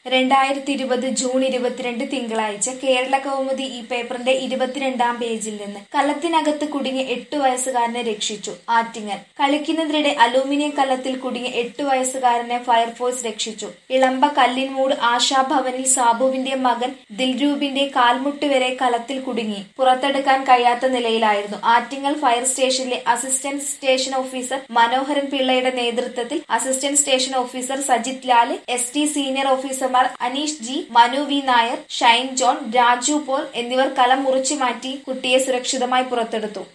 രണ്ടായിരത്തി ഇരുപത് ജൂൺ ഇരുപത്തിരണ്ട് തിങ്കളാഴ്ച കേരള കൗമുദി ഈ പേപ്പറിന്റെ ഇരുപത്തിരണ്ടാം പേജിൽ നിന്ന് കലത്തിനകത്ത് കുടുങ്ങിയ എട്ടു വയസ്സുകാരനെ രക്ഷിച്ചു ആറ്റിങ്ങൽ കളിക്കുന്നതിനിടെ അലൂമിനിയം കലത്തിൽ കുടുങ്ങിയ എട്ടു വയസ്സുകാരനെ ഫയർഫോഴ്സ് രക്ഷിച്ചു ഇളമ്പ കല്ലിൻമൂട് ആശാഭവനിൽ സാബുവിന്റെ മകൻ ദിൽരൂപിന്റെ കാൽമുട്ട് വരെ കലത്തിൽ കുടുങ്ങി പുറത്തെടുക്കാൻ കഴിയാത്ത നിലയിലായിരുന്നു ആറ്റിങ്ങൽ ഫയർ സ്റ്റേഷനിലെ അസിസ്റ്റന്റ് സ്റ്റേഷൻ ഓഫീസർ മനോഹരൻ പിള്ളയുടെ നേതൃത്വത്തിൽ assistant station officer Sajith Lal S T senior ഓഫീസർമാർ Aneesh G Manu V Nair Shine John Raju Paul എന്നിവർ കലം മുറിച്ചു മാറ്റി കുട്ടിയെ സുരക്ഷിതമായി പുറത്തെടുത്തു